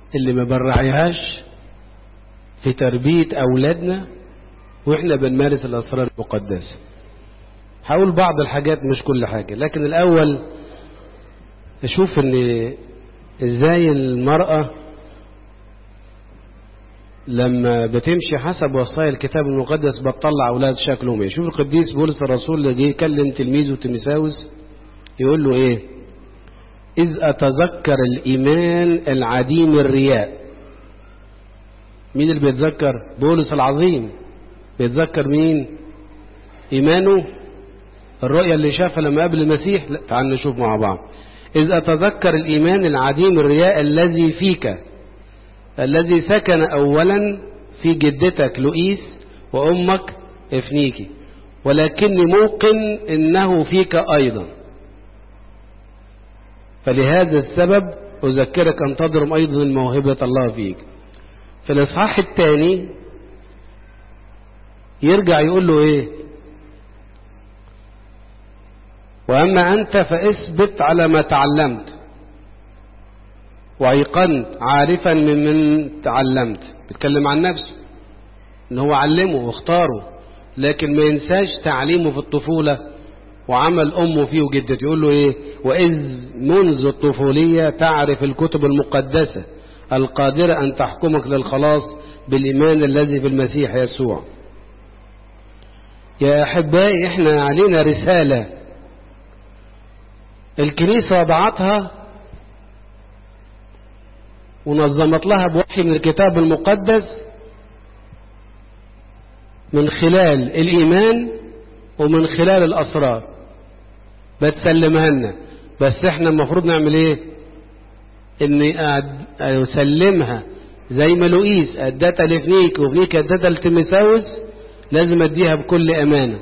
اللي ما بنراعيهاش في تربية أولادنا وإحنا بنمارس الأسرار المقدسة هقول بعض الحاجات مش كل حاجة لكن الأول أشوف إن إزاي المرأة لما بتمشي حسب وصايا الكتاب المقدس بتطلع أولاد شكلهم إيه شوف القديس بولس الرسول اللي جه يكلم تلميذه تيمساوس يقول له إيه إذ أتذكر الإيمان العديم الرياء مين اللي بيتذكر بولس العظيم بيتذكر مين إيمانه الرؤية اللي شافها لما قابل المسيح لا تعال نشوف مع بعض إذ أتذكر الإيمان العديم الرياء الذي فيك الذي سكن أولا في جدتك لؤيس وأمك إفنيكي ولكني موقن إنه فيك أيضا فلهذا السبب أذكرك أن تضرم أيضا موهبة الله فيك في الإصحاح الثاني يرجع يقول له إيه وأما أنت فاثبت على ما تعلمت وأيقنت عارفا ممن تعلمت بيتكلم عن نفسه إن هو علمه واختاره لكن ما ينساش تعليمه في الطفولة وعمل أمه فيه وجدته يقول له إيه وإذ منذ الطفولية تعرف الكتب المقدسة القادرة أن تحكمك للخلاص بالإيمان الذي في المسيح يسوع يا أحبائي إحنا علينا رسالة الكنيسة وضعتها ونظمت لها بوحي من الكتاب المقدس من خلال الإيمان ومن خلال الأسرار بتسلمها لنا بس احنا المفروض نعمل ايه اني اسلمها زي ما لوئيس ادتها لفنيك وفنيك ادتها لتيمساوس لازم اديها بكل امانه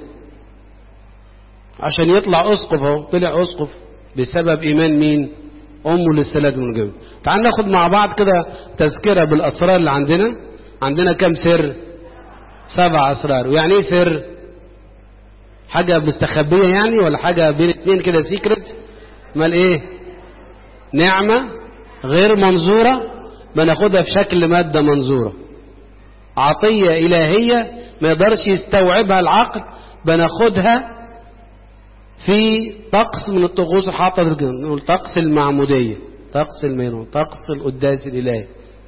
عشان يطلع اسقف اهو طلع اسقف بسبب ايمان مين امه للثلاث من الجو تعال ناخد مع بعض كده تذكره بالاسرار اللي عندنا عندنا كام سر سبع اسرار ويعني ايه سر حاجه مستخبيه يعني ولا حاجه بين اتنين كده سيكرت امال ايه نعمه غير منظوره بناخدها في شكل ماده منظوره عطيه الهيه ما يقدرش يستوعبها العقل بناخدها في طقس من الطقوس الحاطة نقول طقس المعمودية طقس الميرون طقس القداس الإلهي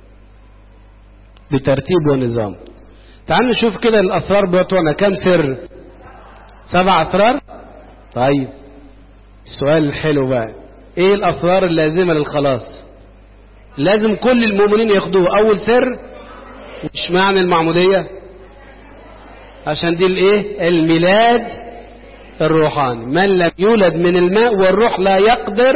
بترتيب ونظام تعال نشوف كده الأسرار بتوعنا كام سر سبع أسرار طيب السؤال الحلو بقى ايه الأسرار اللازمة للخلاص لازم كل المؤمنين ياخدوه أول سر مش معنى المعمودية عشان دي الايه الميلاد الروحاني من لم يولد من الماء والروح لا يقدر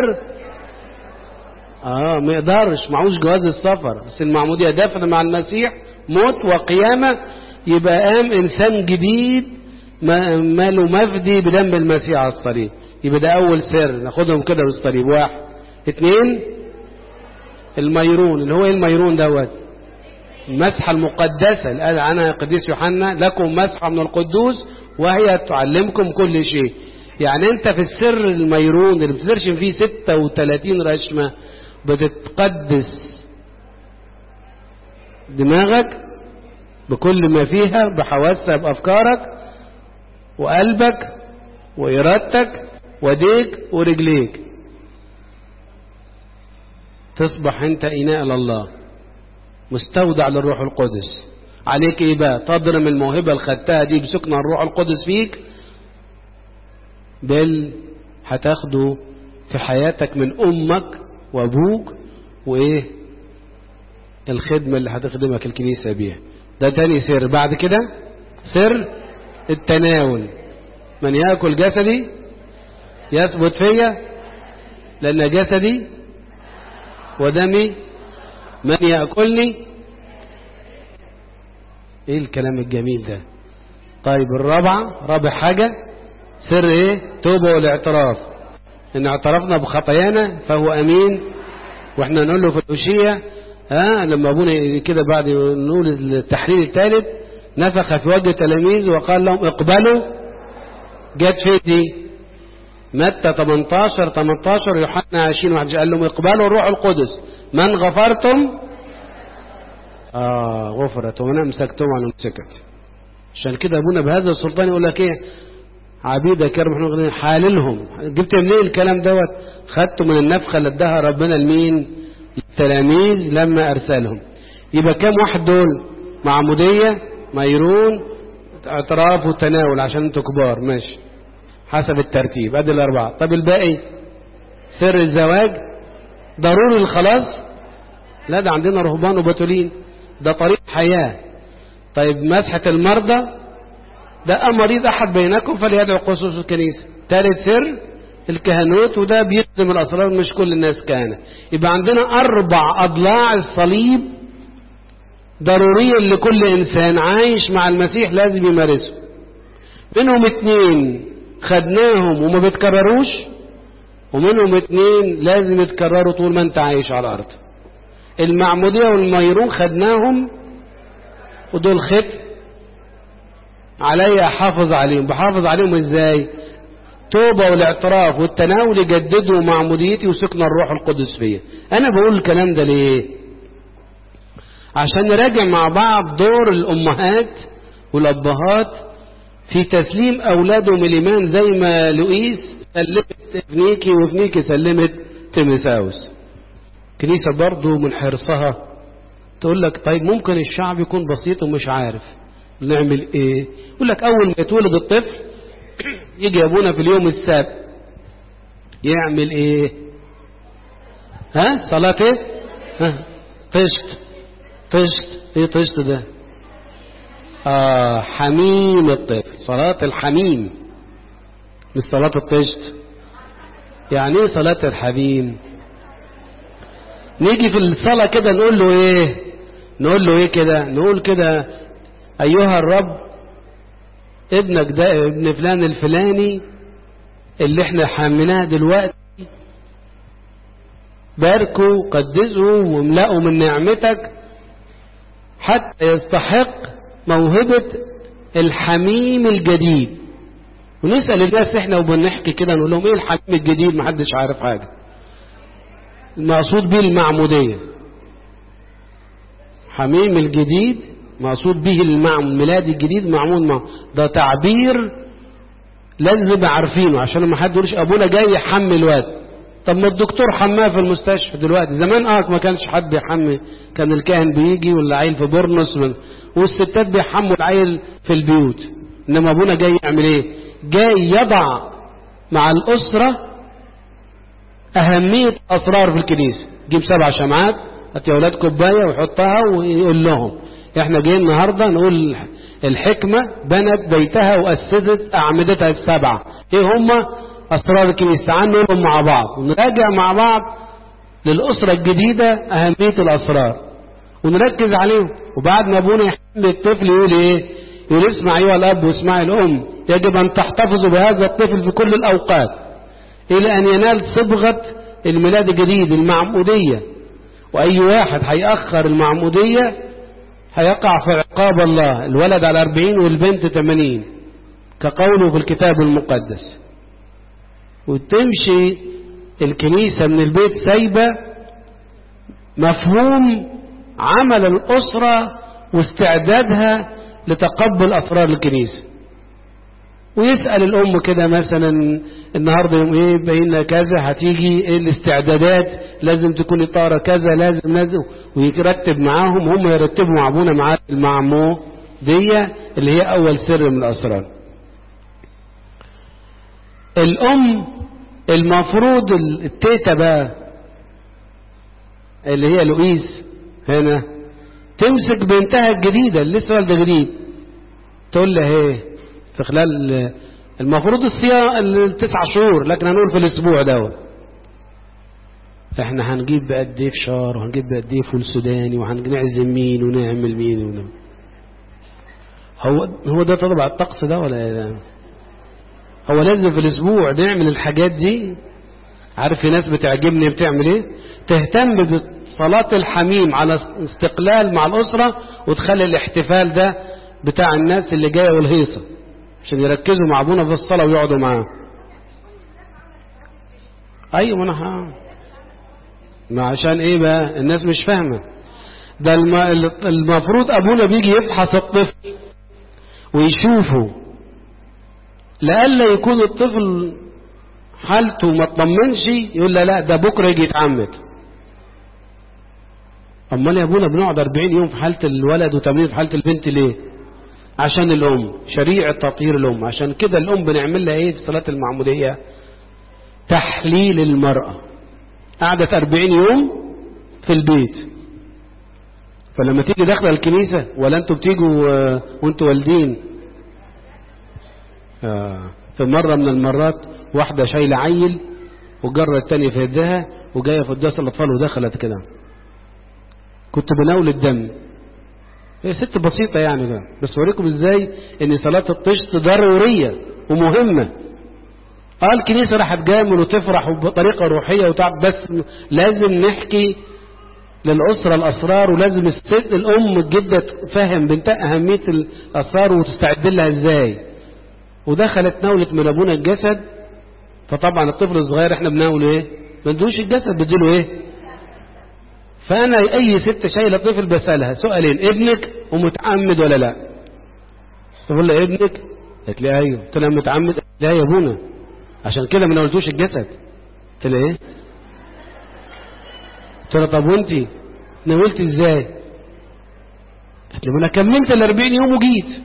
اه ما يقدرش معهوش جواز السفر بس المعمودية دفن مع المسيح موت وقيامة يبقى قام انسان جديد ماله مفدي بدم المسيح على الصليب يبقى ده اول سر ناخدهم كده بالصليب واحد اثنين الميرون اللي هو ايه الميرون دوت المسحة المقدسة الآن أنا قديس يوحنا لكم مسحة من القدوس وهي تعلمكم كل شيء يعني انت في السر الميرون اللي بترشم فيه 36 رشمة بتتقدس دماغك بكل ما فيها بحواسها بأفكارك وقلبك وإرادتك وديك ورجليك تصبح انت إناء لله مستودع للروح القدس عليك ايه بقى تضرم الموهبة اللي خدتها دي بسكن الروح القدس فيك بل هتاخده في حياتك من امك وابوك وايه الخدمة اللي هتخدمك الكنيسة بيها ده تاني سر بعد كده سر التناول من يأكل جسدي يثبت فيا لأن جسدي ودمي من يأكلني ايه الكلام الجميل ده طيب الرابعة رابع حاجة سر ايه توبة والاعتراف ان اعترفنا بخطايانا فهو امين واحنا نقول له في الأشية ها لما ابونا كده بعد نقول التحرير الثالث نفخ في وجه التلاميذ وقال لهم اقبلوا جت في دي متى 18 18 يوحنا 20 واحد قال لهم اقبلوا الروح القدس من غفرتم اه غفرت ومن امسكتم عن امسكت عشان كده ابونا بهذا السلطان يقول لك ايه عبيدك يا رب احنا حاللهم جبت منين الكلام دوت خدته من النفخه اللي اداها ربنا لمين التلاميذ لما ارسلهم يبقى كام واحد دول معموديه ميرون اعتراف وتناول عشان انتوا كبار ماشي حسب الترتيب ادي الاربعه طب الباقي سر الزواج ضروري الخلاص لا ده عندنا رهبان وبتولين ده طريق حياه طيب مسحه المرضى ده مريض احد بينكم فليدعو قصوص الكنيسه ثالث سر الكهنوت وده بيخدم الاسرار مش كل الناس كهنه يبقى عندنا اربع اضلاع الصليب ضروريا لكل انسان عايش مع المسيح لازم يمارسه منهم اتنين خدناهم وما بيتكرروش ومنهم اتنين لازم يتكرروا طول ما انت عايش على الارض المعمودية والميرون خدناهم ودول ختم علي احافظ عليهم بحافظ عليهم ازاي توبة والاعتراف والتناول يجددوا معموديتي وسكن الروح القدس فيا انا بقول الكلام ده ليه عشان نراجع مع بعض دور الامهات والابهات في تسليم اولادهم الايمان زي ما لوئيس سلمت فنيكي وفنيكي سلمت تيمساوس كنيسة برضو من حرصها تقول لك طيب ممكن الشعب يكون بسيط ومش عارف نعمل ايه يقول لك اول ما يتولد الطفل يجي ابونا في اليوم السابع يعمل ايه ها صلاة ايه ها طشت طشت ايه طشت ده آه حميم الطفل صلاة الحميم مش صلاة الطشت يعني ايه صلاة الحميم نيجي في الصلاة كده نقول له ايه نقول له ايه كده نقول كده ايها الرب ابنك ده ابن فلان الفلاني اللي احنا حملناه دلوقتي باركه قدسه واملأه من نعمتك حتى يستحق موهبة الحميم الجديد ونسأل الناس احنا وبنحكي كده نقول لهم ايه الحميم الجديد محدش عارف حاجة المقصود به المعمودية حميم الجديد مقصود به الميلاد الجديد معمول مع ده تعبير لازم نبقى عارفينه عشان ما حد يقولش ابونا جاي يحمي الواد طب ما الدكتور حماه في المستشفى دلوقتي زمان اه ما كانش حد بيحمي كان الكاهن بيجي والعيل في بورنس والستات بيحموا العيل في البيوت انما ابونا جاي يعمل ايه جاي يضع مع الاسره اهميه اسرار في الكنيسه جيب سبع شمعات هات يا اولاد كوبايه ويحطها ويقول لهم احنا جايين النهارده نقول الحكمه بنت بيتها واسست اعمدتها السبعه ايه هما اسرار الكنيسه تعالوا نقولهم مع بعض ونراجع مع بعض للاسره الجديده اهميه الاسرار ونركز عليهم وبعد ما ابونا يحمل الطفل يقول ايه يقول اسمع ايها الاب واسمعي الام يجب ان تحتفظوا بهذا الطفل في كل الاوقات الى ان ينال صبغه الميلاد الجديد المعموديه واي واحد هيأخر المعموديه هيقع في عقاب الله الولد على أربعين والبنت ثمانين كقوله في الكتاب المقدس وتمشي الكنيسة من البيت سايبة مفهوم عمل الأسرة واستعدادها لتقبل أسرار الكنيسة ويسأل الأم كده مثلا النهاردة يوم ايه بقينا كذا هتيجي ايه الاستعدادات لازم تكون الطارة كذا لازم لازم ويرتب معاهم هم يرتبوا مع ابونا معاه المعمو دي اللي هي أول سر من الأسرار الأم المفروض التيتا بقى اللي هي لوئيس هنا تمسك بنتها الجديدة اللي لسه والدة جديد تقول لها ايه في خلال المفروض الصيام التسع شهور لكن هنقول في الاسبوع دوت احنا هنجيب بقد ايه فشار وهنجيب بقد ايه فول سوداني وهنعزم مين ونعمل مين ونعمل. هو هو ده طبع الطقس ده ولا إيه؟ هو لازم في الاسبوع نعمل الحاجات دي عارف في ناس بتعجبني بتعمل ايه تهتم بصلاة الحميم على استقلال مع الأسرة وتخلي الاحتفال ده بتاع الناس اللي جاية والهيصة عشان يركزوا مع ابونا في الصلاة ويقعدوا معاه ايوه انا ها ما عشان ايه بقى الناس مش فاهمة ده الم- المفروض ابونا بيجي يفحص الطفل ويشوفه لألا يكون الطفل حالته ما تطمنش يقول لا لا ده بكره يجي يتعمد امال يا ابونا بنقعد 40 يوم في حاله الولد و80 في حاله البنت ليه عشان الام شريعه تطهير الام عشان كده الام بنعمل لها ايه في صلاه المعموديه تحليل المراه قعدت 40 يوم في البيت فلما تيجي داخله الكنيسه ولا انتوا بتيجوا آه، وانتوا والدين آه، في مرة من المرات واحدة شايلة عيل وجرة التانية في يدها وجاية في قداس الأطفال ودخلت كده كنت بناول الدم هي ست بسيطة يعني ده بس أوريكم ازاي ان صلاة الطشت ضرورية ومهمة اه الكنيسة راح تجامل وتفرح بطريقة روحية وتعب بس لازم نحكي للأسرة الأسرار ولازم الست الأم الجدة تفهم بنتها أهمية الأسرار وتستعد لها ازاي ودخلت ناولت من ابونا الجسد فطبعا الطفل الصغير احنا بناوله ايه ما ندوش الجسد بديله ايه فانا اي ست شايله طفل بسالها سؤالين ابنك ومتعمد ولا لا تقول لها ابنك قالت لي ايوه قلت لها متعمد قالت لي يا ابونا عشان كده ما ناولتوش الجسد قلت لها ايه قلت لها طب وانت ناولت ازاي قالت لي ما انا كملت ال 40 يوم وجيت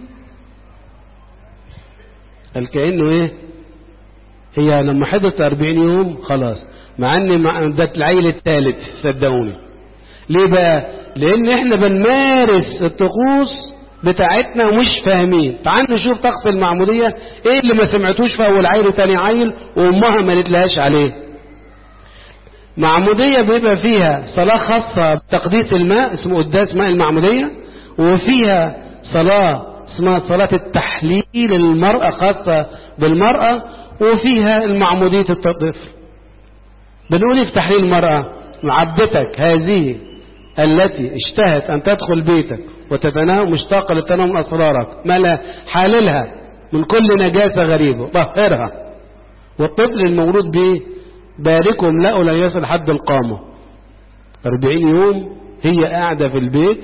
قال كأنه ايه هي لما حضرت 40 يوم خلاص مع ان مع ده العيل الثالث صدقوني ليه بقى لان احنا بنمارس الطقوس بتاعتنا ومش فاهمين تعالوا نشوف طقس المعمودية ايه اللي ما سمعتوش في اول عيل وتاني عيل وامها ما قالتلهاش عليه معمودية بيبقى فيها صلاة خاصة بتقديس الماء اسمه قداس ماء المعمودية وفيها صلاة اسمها صلاة التحليل المرأة خاصة بالمرأة وفيها المعمودية الطفل بنقول إيه في تحليل المرأة عبدتك هذه التي اشتهت أن تدخل بيتك وتتناول مشتاقة للتناول من أسرارك ملا حاللها من كل نجاسة غريبة طهرها والطفل المولود به باركهم لا لا يصل حد القامة 40 يوم هي قاعدة في البيت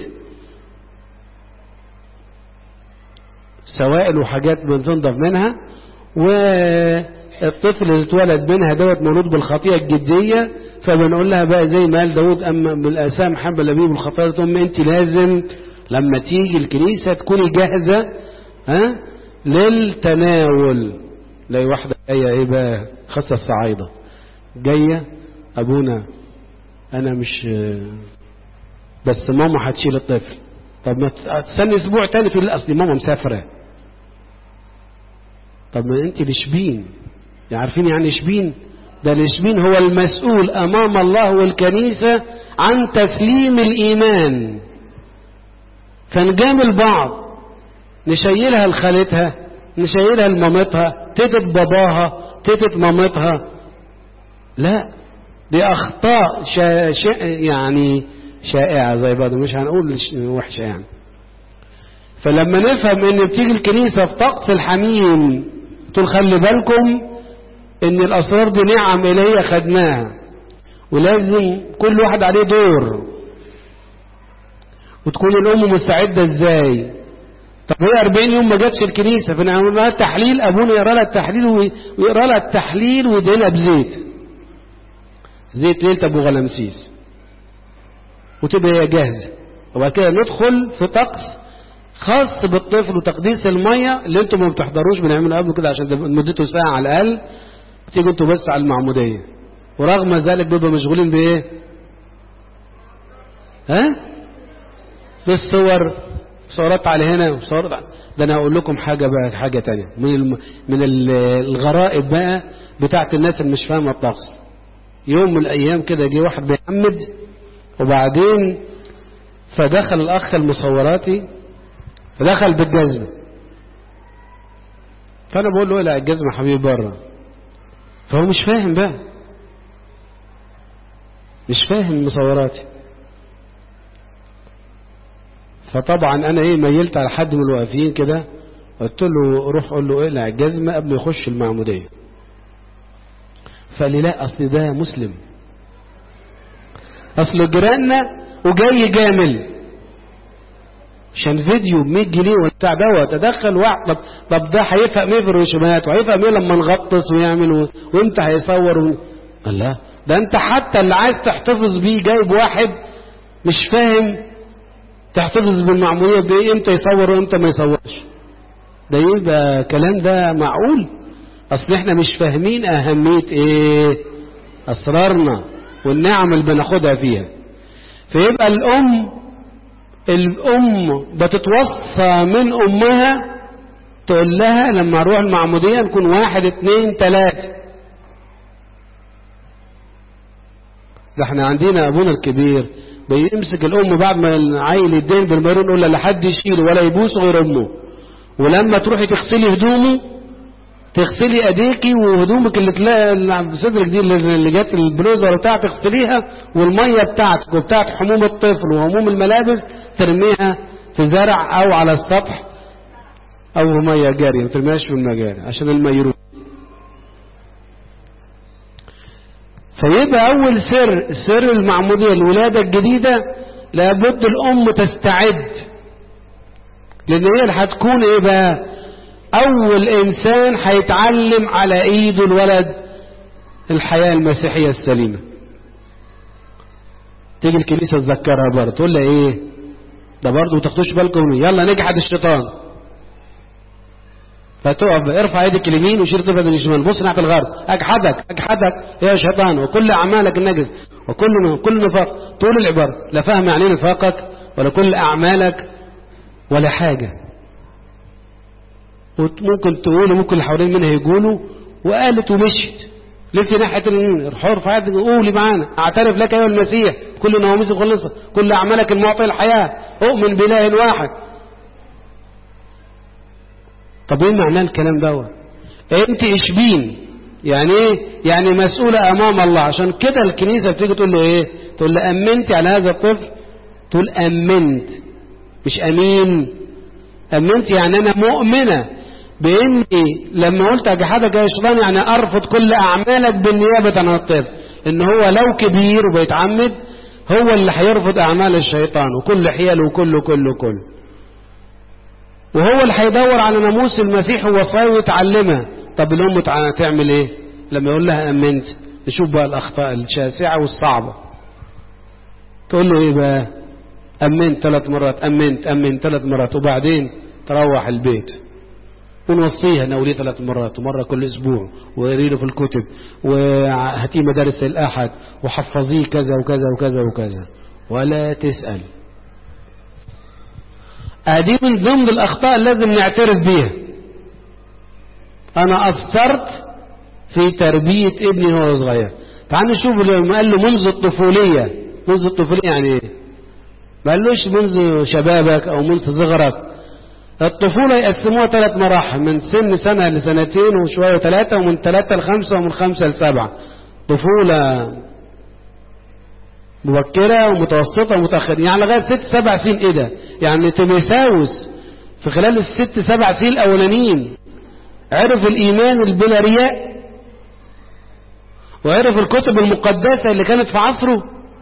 سوائل وحاجات بنتنضف منها والطفل اللي اتولد منها دوت مولود بالخطيئة الجدية فبنقول لها بقى زي ما قال داود أما بالآثام حب لبيب الخطايا أم أنت لازم لما تيجي الكنيسة تكوني جاهزة ها للتناول لا واحدة جاية ايه بقى خاصة الصعايدة جاية أبونا أنا مش بس ماما هتشيل الطفل طب ما تستني أسبوع تاني تقول لي أصل ماما مسافرة طب ما أنت لشبين عارفين يعني شبين ده الشبين هو المسؤول أمام الله والكنيسة عن تسليم الإيمان فنجامل بعض نشيلها لخالتها نشيلها لمامتها تتت باباها تتت مامتها لا دي أخطاء شا شا يعني شائعة زي بعض مش هنقول وحشة يعني فلما نفهم ان بتيجي الكنيسة في طقس الحميم تقول خلي بالكم ان الاسرار دي نعم الهية خدناها ولازم كل واحد عليه دور وتكون الام مستعدة ازاي طب هي 40 يوم ما جاتش الكنيسة فنعمل لها التحليل ابونا يقرا لها التحليل ويقرا لها التحليل ويدهنها بزيت زيت ليلة ابو غلمسيس وتبقى هي جاهزة وبعد كده ندخل في طقس خاص بالطفل وتقديس المية اللي انتم ما بتحضروش بنعمله قبل كده عشان مدته ساعة على الأقل تيجوا انتوا بس على المعمودية ورغم ذلك بيبقى مشغولين بإيه؟ ها؟ بالصور صورات على هنا وصورات على ده انا اقول لكم حاجة بقى حاجة تانية من الم... من الغرائب بقى بتاعت الناس اللي مش فاهمة الطقس يوم من الايام كده جه واحد بيعمد وبعدين فدخل الاخ المصوراتي فدخل بالجزمة فانا بقول له لا الجزمة حبيبي بره فهو مش فاهم بقى مش فاهم مصوراتي فطبعا انا ايه ميلت على حد من الواقفين كده قلت له روح قول له اقلع الجزمة قبل يخش المعمودية فقال لي لا اصل ده مسلم اصل جيراننا وجاي جامل عشان فيديو ب 100 جنيه وبتاع دوت ادخل واحد طب, طب ده هيفهم ايه في الرسومات وهيفهم ايه لما نغطس ويعمل و... وامتى هيصور و... الله ده انت حتى اللي عايز تحتفظ بيه جايب واحد مش فاهم تحتفظ بالمعموليه بايه امتى يصور وامتى ما يصورش ده يبقى كلام ده معقول اصل احنا مش فاهمين اهميه ايه اسرارنا والنعم اللي بناخدها فيها فيبقى الام الام بتتوصى من امها تقول لها لما اروح المعموديه نكون واحد اتنين تلاته ده احنا عندنا ابونا الكبير بيمسك الام بعد ما العيل يدين بالمرون يقول لا حد يشيله ولا يبوسه غير امه ولما تروحي تغسلي هدومه تغسلي ايديكي وهدومك اللي تلاقي في صدرك دي اللي جت البلوزه ولا بتاع تغسليها والميه بتاعتك وبتاعت حموم الطفل وهموم الملابس ترميها في زرع او على السطح او ميه جاريه ما ترميهاش في المجاري عشان الماء يروح فيبقى اول سر سر المعموديه الولاده الجديده لابد الام تستعد لان هي اللي هتكون ايه بقى اول انسان هيتعلم على ايده الولد الحياة المسيحية السليمة تيجي الكنيسة تذكرها برضه تقول لها ايه ده برضه ما تاخدوش بالكم يلا نجحد الشيطان فتقف ارفع ايدك اليمين وشير طفلك الشمال بص ناحيه الغرب اجحدك اجحدك يا شيطان وكل اعمالك النجس وكل كل نفاق طول العباره لا فاهم يعني نفاقك ولا كل اعمالك ولا حاجه وممكن تقولي ممكن اللي حوالين منها يقولوا وقالت ومشيت لف ناحية الحر في حياتك قولي معانا اعترف لك ايها المسيح كل نواميس خلصة كل اعمالك المعطي الحياة اؤمن باله واحد طب ايه معناه الكلام دوت انت اشبين يعني ايه يعني مسؤولة امام الله عشان كده الكنيسة بتيجي تقول له ايه تقول له امنت على هذا الطفل تقول امنت مش امين امنت يعني انا مؤمنة باني لما قلت اجحدك يا شيطان يعني ارفض كل اعمالك بالنيابة عن الطفل ان هو لو كبير وبيتعمد هو اللي هيرفض اعمال الشيطان وكل حيله وكله كله كله وهو اللي هيدور على ناموس المسيح ووصايا ويتعلمها طب الام تعمل ايه لما يقول لها امنت نشوف بقى الاخطاء الشاسعة والصعبة تقول له ايه بقى امنت ثلاث مرات امنت امنت ثلاث مرات وبعدين تروح البيت ونوصيها نوليه ثلاث مرات ومرة كل اسبوع وقري له في الكتب وهاتيه مدارس الاحد وحفظيه كذا وكذا وكذا وكذا ولا تسأل ادي من ضمن الاخطاء لازم نعترف بيها انا اثرت في تربية ابني وهو صغير تعال نشوف لما قال له منذ الطفولية منذ الطفولية يعني ايه ما قالوش منذ شبابك او منذ صغرك الطفولة يقسموها ثلاث مراحل من سن سنة لسنتين وشوية ثلاثة ومن ثلاثة لخمسة ومن خمسة لسبعة طفولة مبكرة ومتوسطة ومتأخرة يعني لغاية ست سبع سنين ايه ده يعني تيميساوس في خلال الست سبع سنين الاولانيين عرف الايمان البلا رياء وعرف الكتب المقدسة اللي كانت في عصره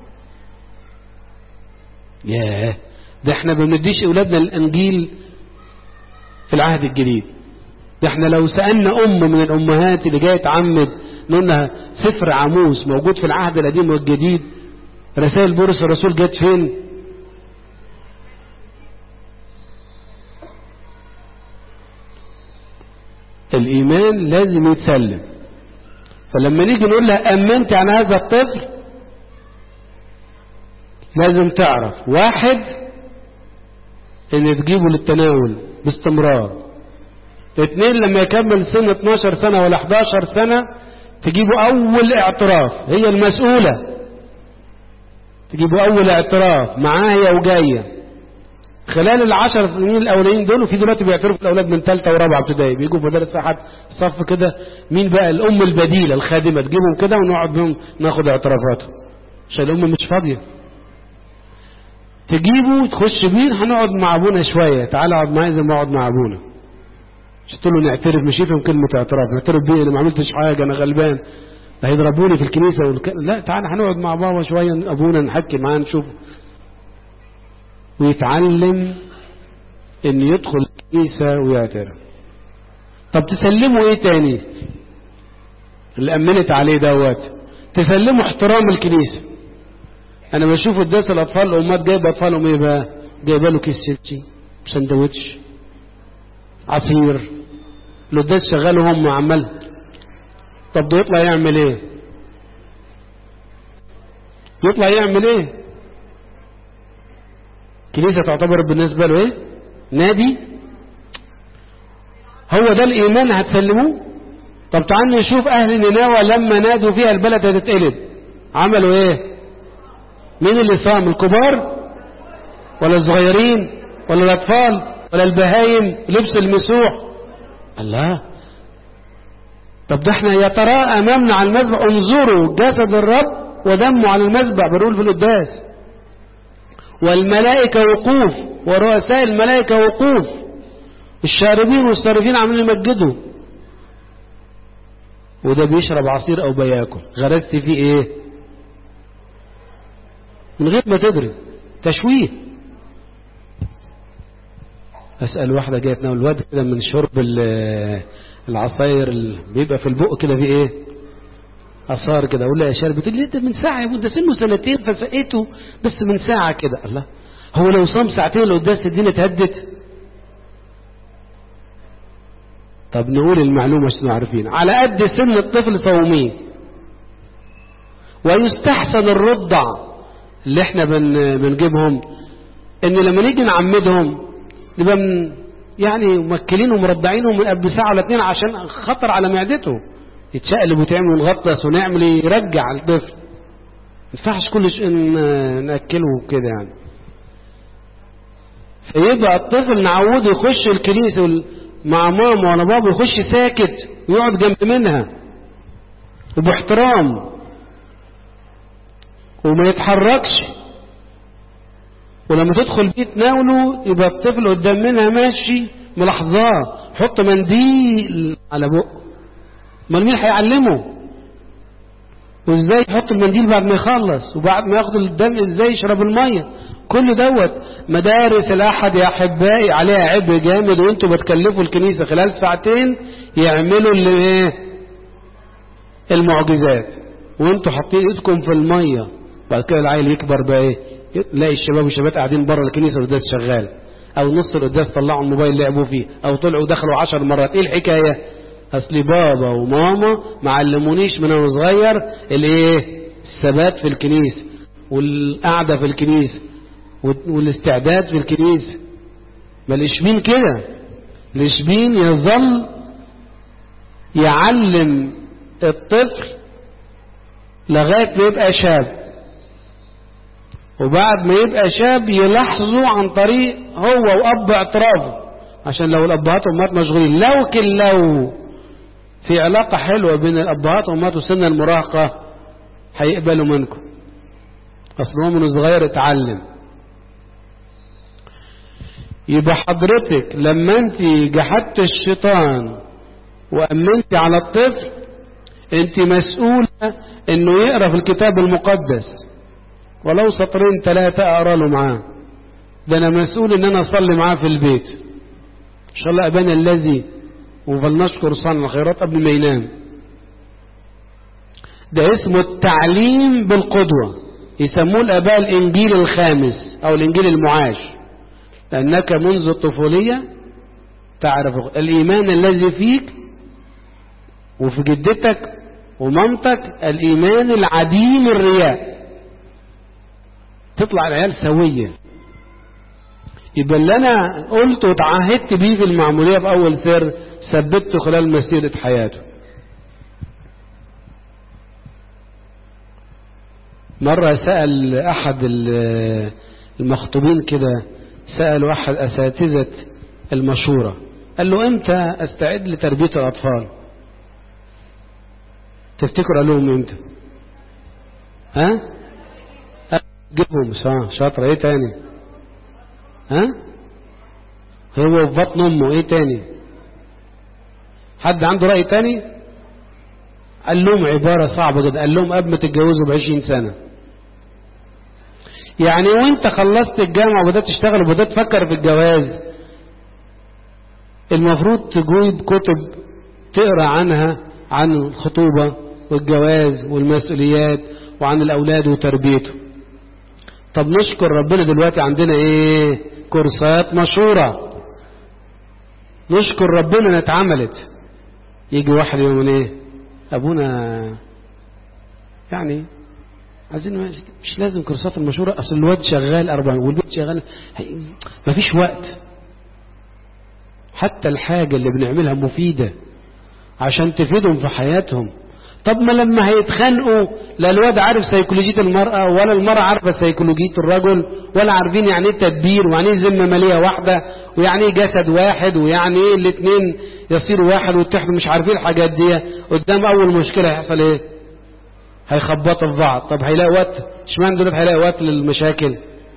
ياه ده احنا ما بنديش اولادنا الانجيل في العهد الجديد ده احنا لو سألنا ام من الامهات اللي جايه تعمد نقول لها سفر عاموس موجود في العهد القديم والجديد رسائل بولس الرسول جت فين الايمان لازم يتسلم فلما نيجي نقول لها امنت عن هذا الطفل لازم تعرف واحد ان تجيبه للتناول باستمرار اثنين لما يكمل سن 12 سنة ولا 11 سنة تجيبه اول اعتراف هي المسؤولة تجيبه اول اعتراف معاها وجاية خلال العشر سنين الاولين دول وفي دلوقتي بيعترفوا الاولاد من ثالثه ورابعه ابتدائي بيجوا في مدارس احد صف كده مين بقى الام البديله الخادمه تجيبهم كده ونقعد بهم ناخد اعترافاتهم عشان الام مش فاضيه تجيبه تخش بيه هنقعد مع ابونا شويه تعالى اقعد معايا زي ما اقعد مع ابونا مش تقول له نعترف مش يفهم كلمه اعتراف نعترف بيه انا ما عملتش حاجه انا غلبان هيضربوني في الكنيسه والك... لا تعالى هنقعد مع بابا شويه ابونا نحكي معاه نشوف ويتعلم ان يدخل الكنيسة ويعترف طب تسلمه ايه تاني اللي امنت عليه دوت تسلمه احترام الكنيسة انا بشوف قداس الاطفال الامات جايبه اطفالهم ايه بقى جايبه له كيس شيبسي سندوتش عصير القداس شغال وهم عمال طب ده يطلع يعمل ايه يطلع يعمل ايه كنيسة تعتبر بالنسبة له ايه نادي هو ده الايمان هتسلموه طب تعالوا نشوف اهل نينوى لما نادوا فيها البلد هتتقلب عملوا ايه مين اللي صام الكبار ولا الصغيرين ولا الاطفال ولا البهايم لبس المسوح الله طب ده احنا يا ترى امامنا على المذبح انظروا جسد الرب ودمه على المذبح بنقول في القداس والملائكة وقوف ورؤساء الملائكة وقوف الشاربين والصارفين عاملين يمجدوا وده بيشرب عصير او بياكل غرست فيه ايه من غير ما تدري تشويه اسال واحده جايه تناول الواد كده من شرب العصاير اللي بيبقى في البق كده فيه ايه اثار كده اقول لها يا شارب بتقول لي انت من ساعه يا ابو ده سنه سنتين فسقيته بس من ساعه كده الله هو لو صام ساعتين لو قداس الدنيا اتهدت طب نقول المعلومه عشان عارفين على قد سن الطفل صوميه ويستحسن الرضع اللي احنا بن بنجيبهم ان لما نيجي نعمدهم نبقى من يعني ممكلين ومرضعينهم من قبل ساعه ولا اتنين عشان خطر على معدته يتشقلب وتعمل ونغطس ونعمل يرجع الطفل ما ينفعش كل شيء ناكله كده يعني فيبقى الطفل نعوده يخش الكنيسه مع ماما ولا بابا يخش ساكت ويقعد جنب منها وباحترام وما يتحركش ولما تدخل بيت ناوله يبقى الطفل قدام منها ماشي ملاحظاه حط منديل على بقه امال مين هيعلمه وازاي يحط المنديل بعد ما يخلص وبعد ما ياخد الدم ازاي يشرب الميه كل دوت مدارس الاحد يا احبائي عليها عبء جامد وانتوا بتكلفوا الكنيسه خلال ساعتين يعملوا اللي ايه المعجزات وانتوا حاطين ايدكم في الميه بعد كده العيل يكبر بقى ايه تلاقي الشباب والشباب قاعدين بره الكنيسه والقداس شغال او نص القداس طلعوا الموبايل لعبوا فيه او طلعوا دخلوا عشر مرات ايه الحكايه اصل بابا وماما ما علمونيش من وانا صغير الايه الثبات في الكنيسه والقعده في الكنيسه والاستعداد في الكنيسه ما الاشبين كده الاشبين يظل يعلم الطفل لغايه ما يبقى شاب وبعد ما يبقى شاب يلاحظه عن طريق هو واب اعترافه عشان لو الابهات والامهات مشغولين لو كن لو في علاقة حلوة بين الأبهات والأمهات وسن المراهقة هيقبلوا منكم أصل هو من صغير اتعلم يبقى حضرتك لما انت جحدت الشيطان وأمنت على الطفل انت مسؤولة انه يقرأ في الكتاب المقدس ولو سطرين ثلاثة اقرا له معاه ده انا مسؤول ان انا اصلي معاه في البيت ان شاء الله ابانا الذي وفلنشكر صانع الخيرات قبل ما ينام ده اسمه التعليم بالقدوة يسموه الآباء الإنجيل الخامس أو الإنجيل المعاش لأنك منذ الطفولية تعرف الإيمان الذي فيك وفي جدتك ومامتك الإيمان العديم الرياء تطلع العيال سوية يبقى اللي أنا قلت وتعهدت بيه في المعمولية في أول سر ثبته خلال مسيرة حياته مرة سأل أحد المخطوبين كده سألوا أحد أساتذة المشورة قال له امتى استعد لتربية الأطفال تفتكر قال لهم امتى ها جيبهم شاطرة ايه تاني ها هو في بطن امه ايه تاني حد عنده رأي تاني قال لهم عبارة صعبة جدا قال لهم قبل ما تتجوزوا بعشرين سنة يعني وانت خلصت الجامعة وبدأت تشتغل وبدأت تفكر في الجواز المفروض تجيب كتب تقرا عنها عن الخطوبة والجواز والمسؤوليات وعن الأولاد وتربيته طب نشكر ربنا دلوقتي عندنا ايه كورسات مشهورة نشكر ربنا انها اتعملت يجي واحد يقول ايه ابونا يعني عايزين مش لازم كورسات المشهورة اصل الواد شغال أربعة والبيت شغال مفيش وقت حتى الحاجة اللي بنعملها مفيدة عشان تفيدهم في حياتهم طب ما لما هيتخانقوا لا الواد عارف سيكولوجية المرأة ولا المرأة عارفة سيكولوجية الرجل ولا عارفين يعني ايه تدبير ويعني ايه ذمة مالية واحدة ويعني ايه جسد واحد ويعني ايه الاثنين يصيروا واحد ويتحدوا مش عارفين الحاجات دي قدام اول مشكلة هيحصل ايه هيخبطوا في بعض طب هيلاقي وقت اشمعنى دول هيلاقي وقت للمشاكل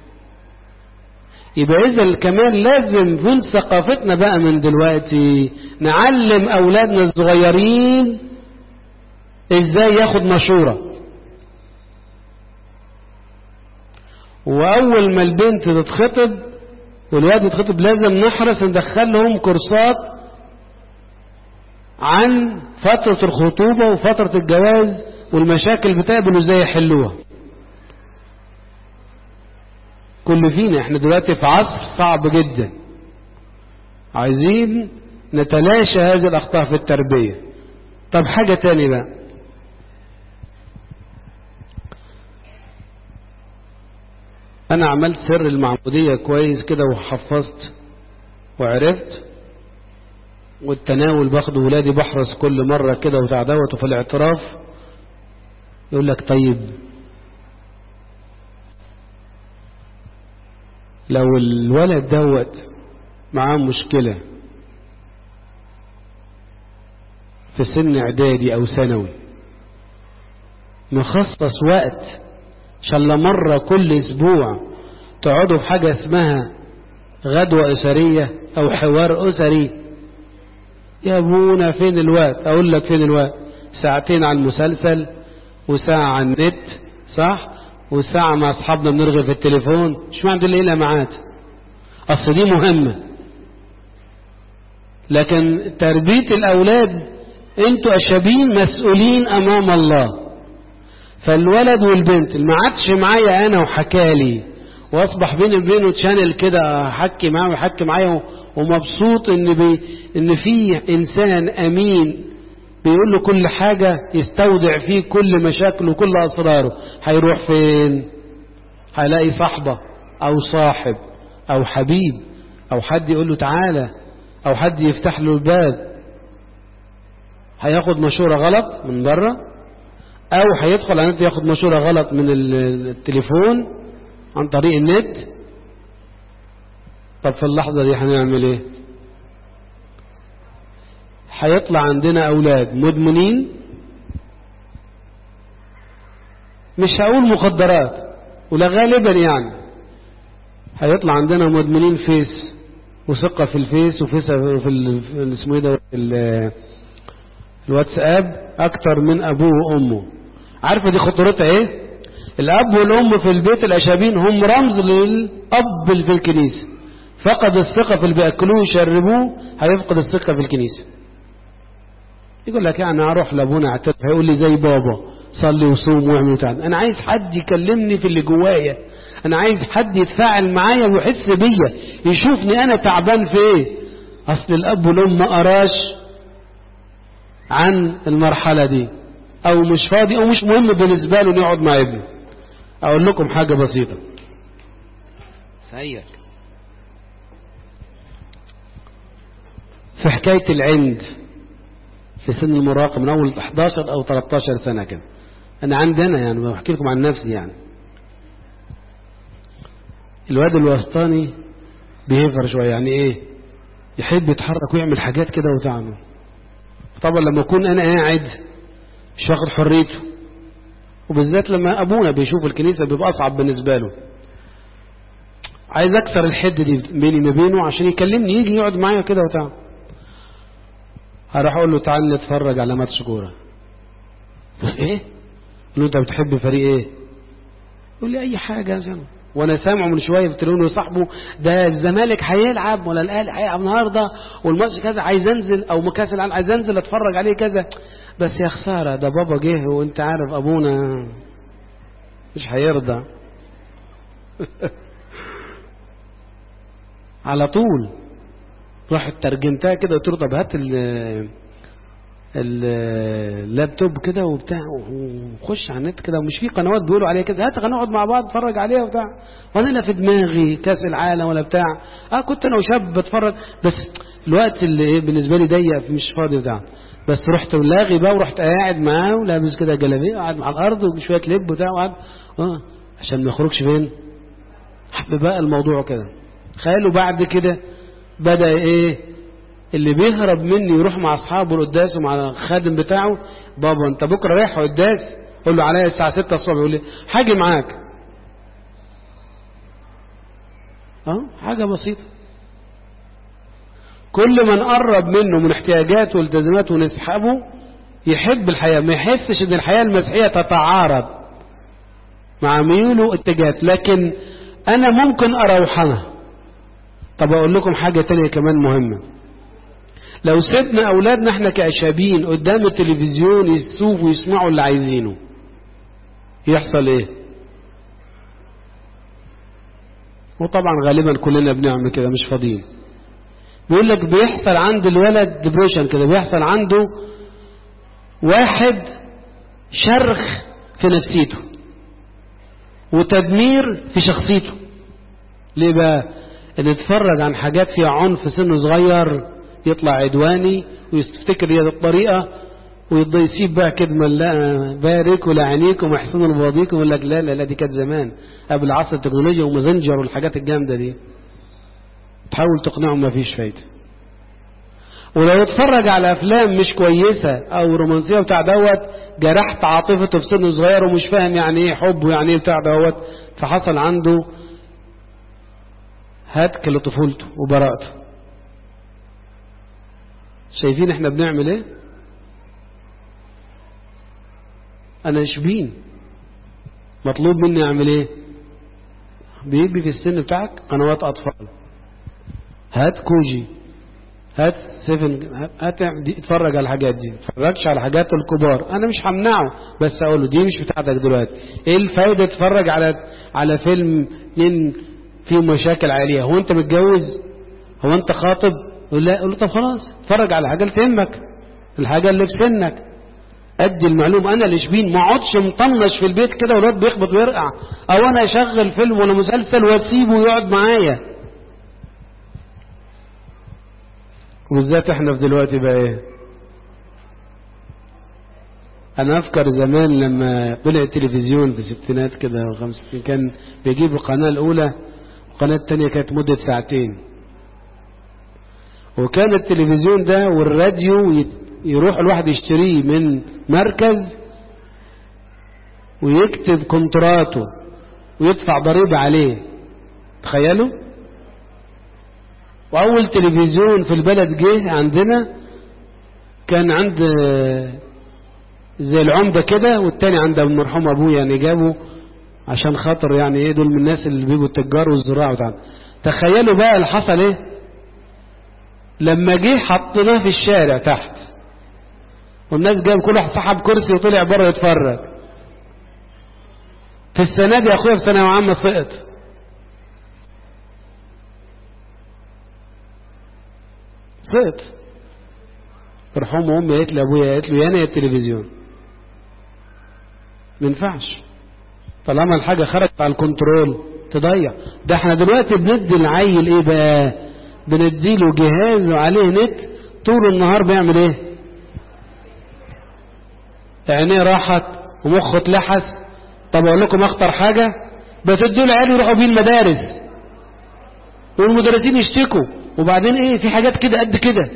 يبقى اذا كمان لازم من ثقافتنا بقى من دلوقتي نعلم اولادنا الصغيرين ازاي ياخد مشورة واول ما البنت تتخطب والواد يتخطب لازم نحرص ندخل لهم كورسات عن فترة الخطوبة وفترة الجواز والمشاكل بتقابل ازاي يحلوها كل فينا احنا دلوقتي في عصر صعب جدا عايزين نتلاشى هذه الاخطاء في التربية طب حاجة تاني بقى انا عملت سر المعمودية كويس كده وحفظت وعرفت والتناول باخد ولادي بحرص كل مرة كده وتعدوت في الاعتراف يقول لك طيب لو الولد دوت معاه مشكلة في سن اعدادي او ثانوي مخصص وقت شاء الله مرة كل اسبوع تقعدوا في حاجة اسمها غدوة اسرية او حوار اسري يا ابونا فين الوقت اقول لك فين الوقت ساعتين على المسلسل وساعة على النت صح وساعة مع اصحابنا بنرغي في التليفون مش معنى دي الليلة معات اصل دي مهمة لكن تربية الاولاد انتوا اشابين مسؤولين امام الله فالولد والبنت اللي ما عادش معايا انا وحكالي واصبح بيني وبينه تشانل كده حكي معاه ويحكي معايا ومبسوط ان بي ان في انسان امين بيقول له كل حاجة يستودع فيه كل مشاكله وكل اسراره هيروح فين هيلاقي صاحبة او صاحب او حبيب او حد يقول له تعالى او حد يفتح له الباب هياخد مشورة غلط من بره او هيدخل على النت ياخد مشورة غلط من التليفون عن طريق النت طب في اللحظة دي هنعمل ايه هيطلع عندنا اولاد مدمنين مش هقول مخدرات ولا غالبا يعني هيطلع عندنا مدمنين فيس وثقة في الفيس وفي في اسمه ايه ده الواتساب اكتر من ابوه وامه عارفه دي خطورتها ايه الاب والام في البيت الاشابين هم رمز للاب اللي في الكنيسه فقد الثقه في اللي بياكلوه ويشربوه هيفقد الثقه في الكنيسه يقول لك يعني اروح لابونا اعترف هيقول لي زي بابا صلي وصوم واعمل وتعمل انا عايز حد يكلمني في اللي جوايا انا عايز حد يتفاعل معايا ويحس بيا يشوفني انا تعبان في ايه اصل الاب والام ما قراش عن المرحلة دي او مش فاضي او مش مهم بالنسبة له يقعد مع ابنه اقول لكم حاجة بسيطة سير في حكاية العند في سن المراهقة من اول 11 او 13 سنة كده انا عندنا يعني بحكي لكم عن نفسي يعني الواد الوسطاني بيهفر شوية يعني ايه يحب يتحرك ويعمل حاجات كده وتعمل طبعا لما اكون انا قاعد مش واخد حريته وبالذات لما ابونا بيشوف الكنيسة بيبقى اصعب بالنسبة له عايز اكسر الحد دي بيني وبينه عشان يكلمني يجي يقعد معايا كده وتعمل هروح اقول له تعال نتفرج على ماتش كوره بس ايه؟ قال له انت بتحب فريق ايه؟ يقول لي اي حاجه عشان وانا سامعه من شويه في التليفون صاحبه ده الزمالك هيلعب ولا الاهلي هيلعب النهارده والماتش كذا عايز انزل او مكاس العالم عايز انزل اتفرج عليه كذا بس يا خساره ده بابا جه وانت عارف ابونا مش هيرضى على طول رحت ترجمتها كده قلت له طب هات ال- اللابتوب كده وبتاع وخش على النت كده ومش في قنوات بيقولوا عليها كده هات نقعد مع بعض نتفرج عليها وبتاع وانا لا في دماغي كاس العالم ولا بتاع اه كنت انا وشاب بتفرج بس الوقت اللي إيه بالنسبه لي ضيق مش فاضي بتاع بس رحت لاغي بقى ورحت قاعد معاه ولابس كده جلابيه وقاعد على الارض وشويه لب وبتاع وقعد اه عشان ما يخرجش فين حب بقى الموضوع كده تخيلوا بعد كده بدا ايه اللي بيهرب مني يروح مع اصحابه القداس ومع الخادم بتاعه بابا انت بكره رايح قداس قول له عليا الساعه 6 الصبح يقول لي هاجي معاك اه حاجه بسيطه كل ما نقرب منه من احتياجاته والتزاماته ونسحبه يحب الحياه ما يحسش ان الحياه المسيحيه تتعارض مع ميوله اتجاهات لكن انا ممكن اروحنا طب اقول لكم حاجه تانية كمان مهمه لو سيبنا أولادنا احنا كأشابين قدام التلفزيون يشوفوا ويسمعوا اللي عايزينه يحصل ايه وطبعا غالبا كلنا بنعمل كده مش فاضيين بيقول لك بيحصل عند الولد ديبريشن كده بيحصل عنده واحد شرخ في نفسيته وتدمير في شخصيته ليه بقى ان اتفرج عن حاجات فيها عنف سن صغير يطلع عدواني ويفتكر هي الطريقة ويضي يسيب بقى كلمة لا بارك ولعنيكم واحسنوا لبعضيكم يقول لك لا لا لا دي كانت زمان قبل عصر التكنولوجيا ومازنجر والحاجات الجامدة دي تحاول تقنعهم ما فيش فايدة ولو اتفرج على افلام مش كويسة او رومانسية بتاع دوت جرحت عاطفته في سن صغير ومش فاهم يعني ايه حب ويعني ايه بتاع دوت فحصل عنده هتك لطفولته وبراءته شايفين احنا بنعمل ايه انا شبين مطلوب مني اعمل ايه بيجي في السن بتاعك قنوات اطفال هات كوجي هات سيفن هات دي اتفرج على الحاجات دي اتفرجش على الحاجات الكبار انا مش همنعه بس اقول له دي مش بتاعتك دلوقتي ايه الفايده اتفرج على على فيلم اتنين فيه مشاكل عاليه هو انت متجوز هو انت خاطب يقول لا يقول له طب خلاص اتفرج على حاجه اللي تهمك الحاجه اللي في سنك ادي المعلومه انا اللي شبين ما اقعدش مطنش في البيت كده والواد بيخبط ويرقع او انا اشغل فيلم ولا مسلسل واسيبه يقعد معايا وبالذات احنا في دلوقتي بقى ايه انا اذكر زمان لما طلع التلفزيون في الستينات كده وخمسين كان بيجيب القناه الاولى القناه الثانيه كانت مده ساعتين وكان التلفزيون ده والراديو يروح الواحد يشتريه من مركز ويكتب كونتراته ويدفع ضريبة عليه تخيلوا وأول تلفزيون في البلد جه عندنا كان عند زي العمدة كده والتاني عند المرحوم أبويا يعني جابه عشان خاطر يعني ايه دول من الناس اللي بيجوا التجار والزراع وتعالى تخيلوا بقى اللي حصل ايه لما جه حطيناه في الشارع تحت والناس جاب كل واحد سحب كرسي وطلع بره يتفرج في السنة دي اخويا في ثانوية عامة سقط سقط رحوم امي قالت لي ابويا قالت له يانا يا التلفزيون ما ينفعش طالما الحاجة خرجت على الكنترول تضيع ده احنا دلوقتي بندي العيل ايه بقى بنديله جهاز وعليه نت طول النهار بيعمل ايه عينيه راحت ومخه اتلحس طب اقول لكم اخطر حاجة بتدوا العيال يروحوا بيه المدارس والمدرسين يشتكوا وبعدين ايه في حاجات كده قد كده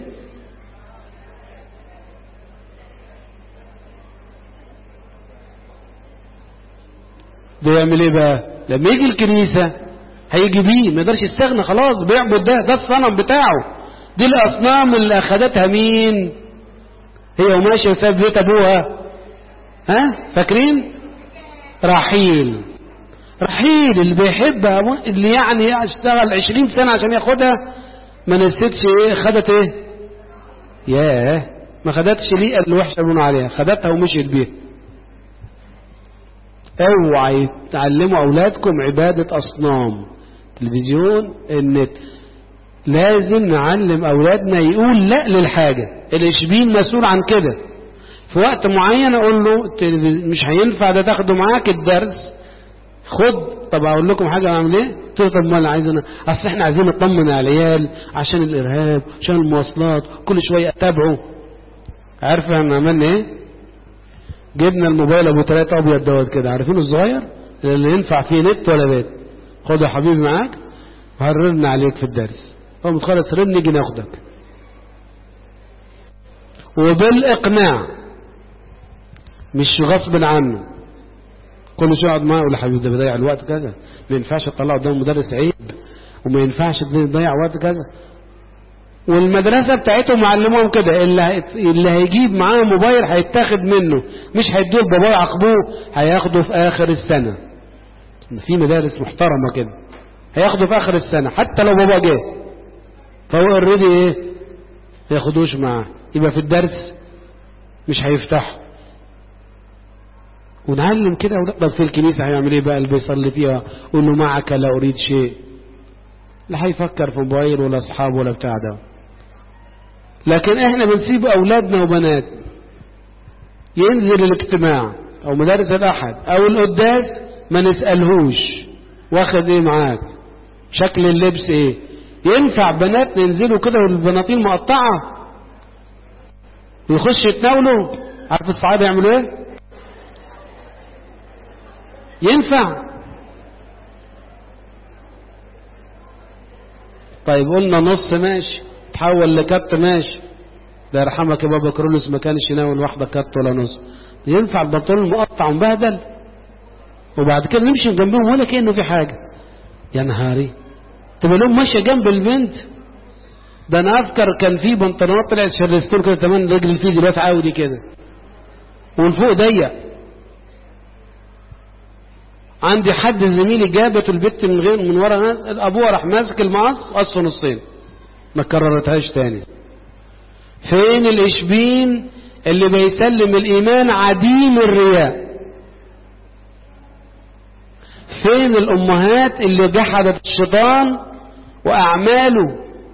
ده يعمل ايه بقى لما يجي الكنيسة هيجي بيه ما يقدرش يستغنى خلاص بيعبد ده ده الصنم بتاعه دي الاصنام اللي اخدتها مين هي وماشيه وساب بيت ابوها ها فاكرين رحيل رحيل اللي بيحبها اللي يعني اشتغل عشرين سنة عشان ياخدها ما نسيتش ايه خدت ايه ياه ما خدتش ليه اللي وحشة بنوا عليها خدتها ومشيت بيها اوعى تعلموا اولادكم عبادة اصنام تلفزيون النت لازم نعلم اولادنا يقول لا للحاجة الاشبين مسؤول عن كده في وقت معين اقول له مش هينفع ده تاخده معاك الدرس خد طب اقول لكم حاجه اعمل ايه قلت له طب ما انا عايز انا اصل احنا عايزين نطمن على العيال عشان الارهاب عشان المواصلات كل شويه اتابعه عارف احنا عملنا ايه جبنا الموبايل ابو ثلاثة ابيض دوت كده عارفينه الصغير اللي ينفع فيه نت ولا بيت خده يا حبيبي معاك وهررنا عليك في الدرس هو متخلص رن نيجي ناخدك وبالاقناع مش غصب عنه كل شويه اقعد معاه اقول له حبيبي ده بيضيع الوقت كذا ما ينفعش تطلعه قدام المدرس عيب وما ينفعش تضيع وقت كذا والمدرسة بتاعتهم معلمهم كده اللي هي... اللي هيجيب معاه موبايل هيتاخد منه مش هيدوه لباباه يعاقبوه هياخده في اخر السنة في مدارس محترمة كده هياخده في اخر السنة حتى لو بابا جه فهو اوريدي ايه ما ياخدوش معاه يبقى في الدرس مش هيفتحه ونعلم كده بس في الكنيسة هيعمل ايه بقى اللي بيصلي فيها قول له معك لا اريد شيء لا هيفكر في موبايل ولا اصحاب ولا بتاع ده لكن احنا بنسيب اولادنا وبنات ينزل الاجتماع او مدارس الاحد او القداس ما نسألهوش واخد ايه معاك شكل اللبس ايه ينفع بنات ينزلوا كده والبناطيل مقطعة ويخش يتناولوا عارف الصعايدة يعملوا ايه ينفع طيب قلنا نص ماشي تحول لكت ماشي ده يرحمك يا بابا كرولوس ما كانش يناول واحدة كت ولا نص ينفع البنطلون مقطع ومبهدل وبعد كده نمشي جنبهم ولا كأنه في حاجة يا نهاري تبقى لهم ماشية جنب البنت ده انا اذكر كان في بنطلونات طلعت شرستور كده تمام رجل فيه دلوقتي عاودي كده والفوق ضيق عندي حد زميلي جابت البت من غير من ورا ابوها راح ماسك المقص قصه نصين ما كررتهاش تاني فين الاشبين اللي بيسلم الايمان عديم الرياء فين الامهات اللي جحدت الشيطان واعماله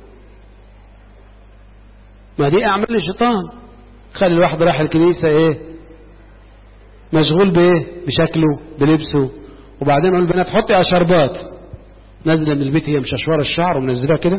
ما دي اعمال الشيطان خلي الواحد راح الكنيسة ايه مشغول بايه بشكله بلبسه وبعدين اقول البنات حطي على شربات نازله من البيت هي مششوره الشعر ومنزلها كده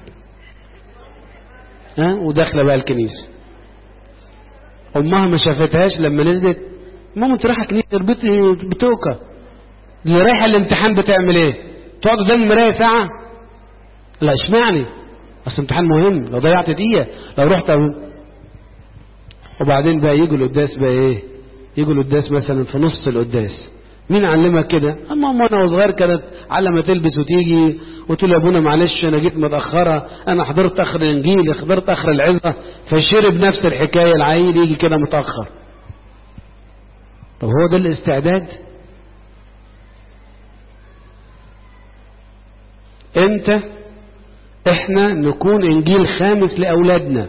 ها وداخله بقى الكنيسه امها ما شافتهاش لما نزلت ماما انت رايحه كنيسه البيت بتوكا اللي رايحه الامتحان بتعمل ايه تقعد قدام المرايه ساعه لا اشمعني اصل امتحان مهم لو ضيعت دقيقه لو رحت أو... وبعدين بقى يجوا القداس بقى ايه يجوا القداس مثلا في نص القداس مين علمك كده اما وانا وصغير كانت على ما تلبس وتيجي وتقول يا ابونا معلش انا جيت متاخره انا حضرت اخر الانجيل حضرت اخر العظه فشرب نفس الحكايه العيل يجي كده متاخر طب هو ده الاستعداد امتى احنا نكون انجيل خامس لاولادنا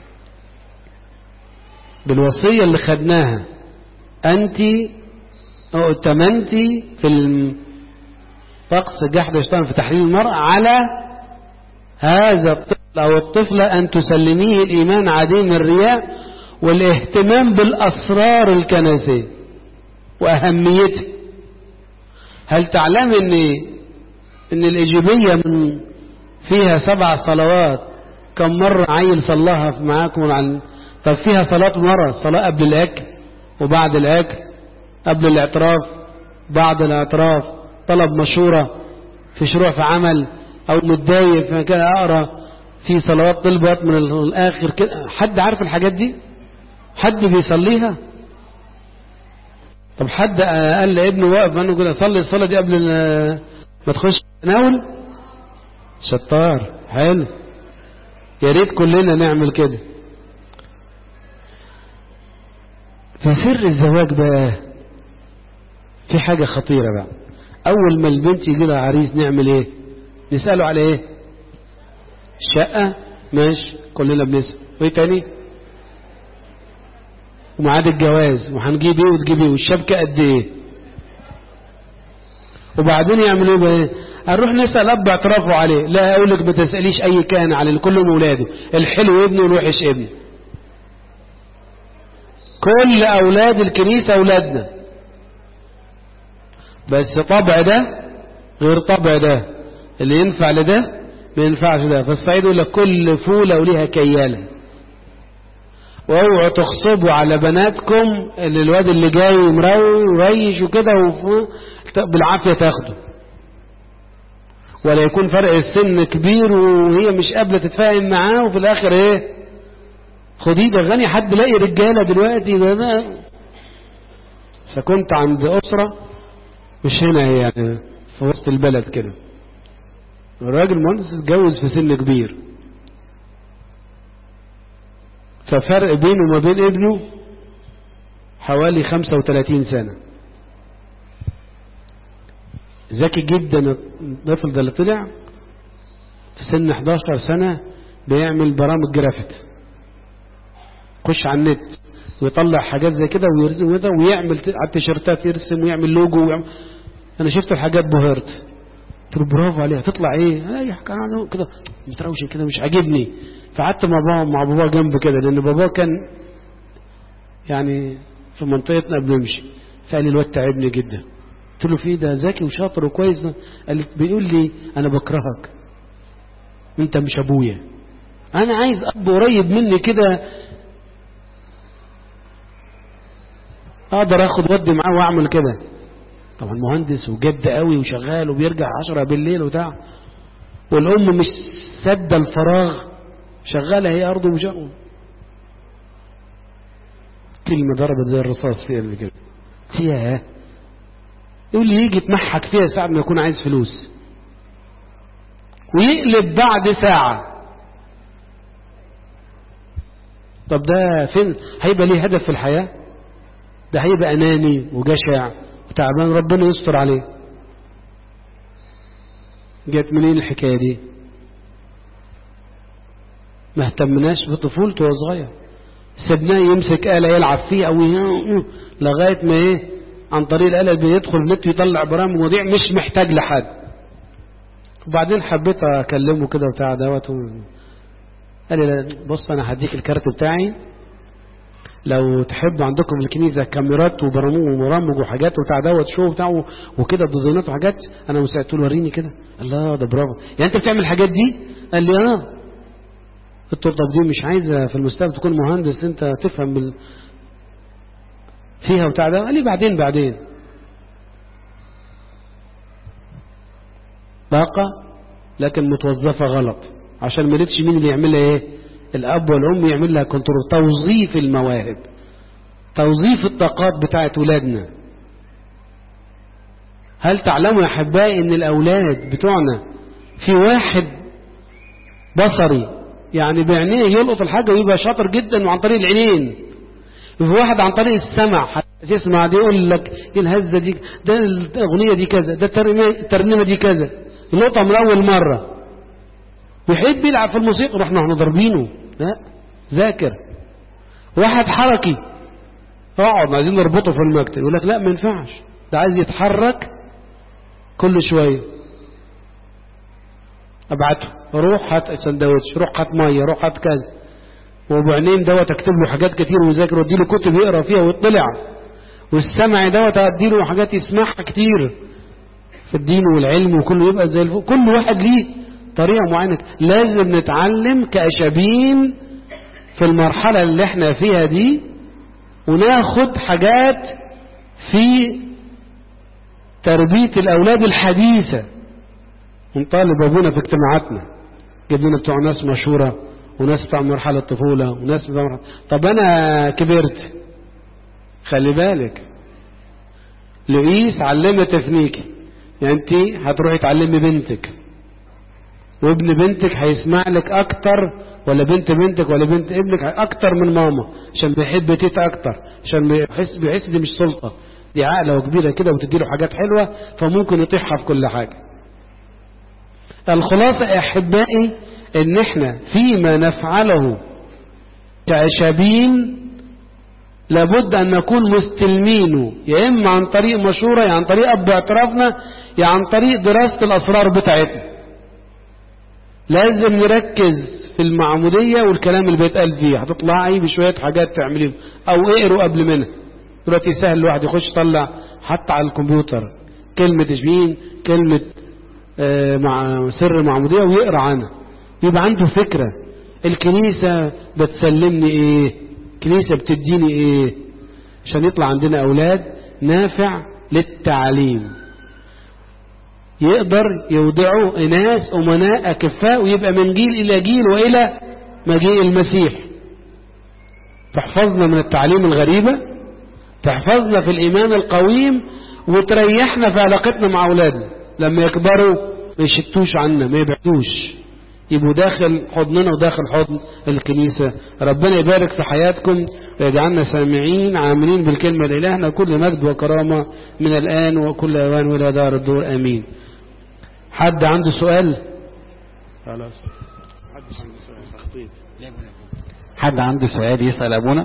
بالوصيه اللي خدناها انت ائتمنتي في طقس جحد الشيطان في تحليل المرأة على هذا الطفل أو الطفلة أن تسلميه الإيمان عديم الرياء والاهتمام بالأسرار الكنسية وأهميتها هل تعلم أن أن الإيجابية من فيها سبع صلوات كم مرة عيل صلاها معاكم عن طب فيها صلاة مرة صلاة قبل الأكل وبعد الأكل قبل الاعتراف بعد الاعتراف طلب مشورة في شروع في عمل او متضايق في كده اقرا في صلوات طلبت من الاخر كده حد عارف الحاجات دي حد بيصليها طب حد قال لابنه واقف انه كده صلي الصلاه دي قبل ما تخش تناول شطار حلو يا ريت كلنا نعمل كده في سر الزواج بقى في حاجة خطيرة بقى اول ما البنت يجي لها عريس نعمل ايه نساله على ايه الشقه ماشي كلنا بنسال وايه تاني وميعاد الجواز وهنجيب ايه وتجيب ايه والشبكه قد ايه وبعدين يعملوا بقى ايه هنروح نسال اب اعترافه عليه لا اقول لك ما تساليش اي كان على كلهم اولاده الحلو ابنه والوحش ابنه كل اولاد الكنيسه اولادنا بس طبع ده غير طبع ده اللي ينفع لده ما ينفعش ده فالصعيد يقول لك كل فولة وليها كيالة واوعوا تغصبوا على بناتكم اللي الواد اللي جاي مريش وكده وف- بالعافية تاخده ولا يكون فرق السن كبير وهي مش قابلة تتفاهم معاه وفي الاخر ايه خديه ده غني حد لاقي رجالة دلوقتي ده ده فكنت عند أسرة مش هنا يعني في وسط البلد كده الراجل مهندس اتجوز في سن كبير ففرق بينه وما بين ابنه حوالي 35 سنة ذكي جدا الطفل ده اللي طلع في سن 11 سنة بيعمل برامج جرافيك خش على النت ويطلع حاجات زي كده ويرسم كده ويعمل ت- على التيشيرتات يرسم ويعمل لوجو ويعمل انا شفت الحاجات بهرت قلت له برافو عليها تطلع ايه اي حاجه عنه كده متروشن كده مش عاجبني فقعدت مع بابا مع بابا جنب كده لان بابا كان يعني في منطقتنا بنمشي فقال لي الواد تعبني جدا قلت له في إيه ده ذكي وشاطر وكويس ده قال لي بيقول لي انا بكرهك انت مش ابويا انا عايز اب قريب مني كده اقدر اخد ودي معاه واعمل كده طبعا مهندس وجد قوي وشغال وبيرجع عشرة بالليل وبتاع والام مش سد الفراغ شغاله هي ارضه وشغل كلمه ضربت زي الرصاص فيها اللي كده فيها يقول لي يجي يتمحك فيها ساعة ما يكون عايز فلوس ويقلب بعد ساعة طب ده فين هيبقى ليه هدف في الحياة ده هيبقى أناني وجشع وتعبان ربنا يستر عليه جت منين الحكاية دي ما اهتمناش بطفولته وهو صغير سبناه يمسك آلة يلعب فيها أو ي- لغاية ما ايه عن طريق الآلة بيدخل النت يطلع برامج مواضيع مش محتاج لحد وبعدين حبيت اكلمه كده بتاع دوت و- قال لي لا، بص انا هديك الكارت بتاعي لو تحب عندكم الكنيسة كاميرات وبرامج وبرامج وحاجات وبتاع دوت شو بتاع وكده ديزاينات وحاجات انا مساعدته له وريني كده الله ده برافو يعني انت بتعمل الحاجات دي قال لي اه قلت له طب دي مش عايزه في المستقبل تكون مهندس انت تفهم بال... فيها وبتاع ده قال لي بعدين بعدين طاقة لكن متوظفة غلط عشان ما لقيتش مين اللي يعملها ايه الاب والام يعمل لها كنترول توظيف المواهب توظيف الطاقات بتاعت ولادنا هل تعلموا يا احبائي ان الاولاد بتوعنا في واحد بصري يعني بعينيه يلقط الحاجة ويبقى شاطر جدا وعن طريق العينين وفي واحد عن طريق السمع يسمع دي يقول لك ايه الهزة دي ده الاغنية دي كذا ده الترنيمة الترنيمة دي كذا يلقطها من اول مرة ويحب يلعب في الموسيقى رحنا احنا ضاربينه لا ذاكر واحد حركي اقعد عايزين نربطه في المكتب يقول لك لا ما ينفعش ده عايز يتحرك كل شويه ابعته روح هات سندوتش روح هات ميه روح هات كذا وبعدين دوت اكتب له حاجات كتير ويذاكر وادي له كتب يقرا فيها ويطلع والسمع دوت ادي له حاجات يسمعها كتير في الدين والعلم وكله يبقى زي الفوق كل واحد ليه طريقة معينة لازم نتعلم كأشابين في المرحلة اللي احنا فيها دي وناخد حاجات في تربية الأولاد الحديثة ونطالب أبونا في اجتماعاتنا جبنا بتوع ناس مشهورة وناس بتوع مرحلة الطفولة وناس بتوع مرحلة طب أنا كبرت خلي بالك لؤيس علمت تفنيكي يعني انت هتروحي تعلمي بنتك وابن بنتك هيسمع لك اكتر ولا بنت بنتك ولا بنت ابنك اكتر من ماما عشان بيحب تيتا اكتر عشان بيحس بيحس دي مش سلطة دي عقلة وكبيرة كده وتديله حاجات حلوة فممكن يطيحها في كل حاجة الخلاصة يا أحبائي إن إحنا فيما نفعله كعشابين لابد أن نكون مستلمينه يا إما عن طريق مشورة يا عن طريق أب اعترافنا يا عن طريق دراسة الأسرار بتاعتنا لازم نركز في المعمودية والكلام اللي بيتقال فيه هتطلعي بشوية حاجات تعمليهم أو اقروا قبل منها دلوقتي سهل الواحد يخش يطلع حتى على الكمبيوتر كلمة تشبين كلمة آه مع سر معمودية ويقرأ عنها يبقى عنده فكرة الكنيسة بتسلمني ايه الكنيسة بتديني ايه عشان يطلع عندنا اولاد نافع للتعليم يقدر يودعوا ناس امناء اكفاء ويبقى من جيل الى جيل والى مجيء المسيح تحفظنا من التعليم الغريبة تحفظنا في الايمان القويم وتريحنا في علاقتنا مع اولادنا لما يكبروا ما يشتوش عنا ما يبعدوش يبقوا داخل حضننا وداخل حضن الكنيسة ربنا يبارك في حياتكم ويجعلنا سامعين عاملين بالكلمة لإلهنا كل مجد وكرامة من الآن وكل أوان وإلى دار الدور آمين حد عنده سؤال خلاص حد عنده سؤال يسأل أبونا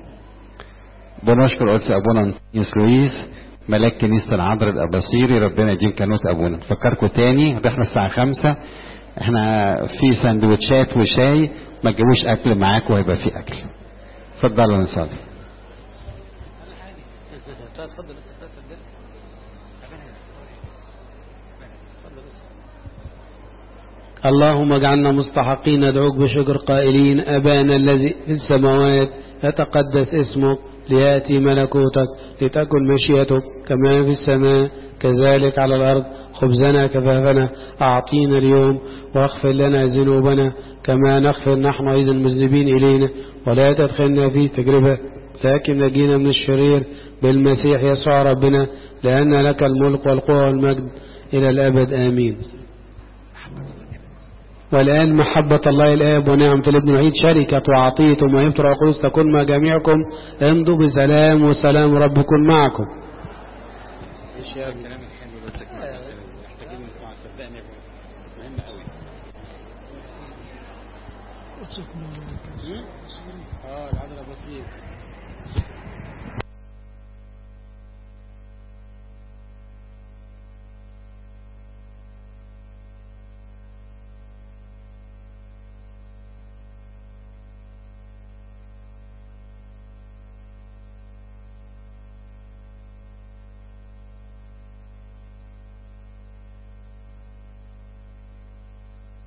بنشكر قدس أبونا أنطونيوس لويس ملاك كنيسة العذراء الأباصيري ربنا يديم كانوت أبونا نفكركم تاني احنا الساعة خمسة احنا في سندوتشات وشاي ما تجيبوش أكل معاكم وهيبقى في أكل اتفضلوا نصلي اللهم اجعلنا مستحقين ندعوك بشكر قائلين أبانا الذي في السماوات يتقدس اسمك ليأتي ملكوتك لتكن مشيتك كما في السماء كذلك على الأرض خبزنا كفافنا أعطينا اليوم واغفر لنا ذنوبنا كما نغفر نحن أيضا المذنبين إلينا ولا تدخلنا في تجربة لكن نجينا من الشرير بالمسيح يسوع ربنا لأن لك الملك والقوة والمجد إلى الأبد آمين والآن محبة الله الآب ونعمة الابن الوحيد شركة وعطية ومهمة روح القدس تكون مع جميعكم امضوا بسلام وسلام رب يكون معكم اه العذراء بسيط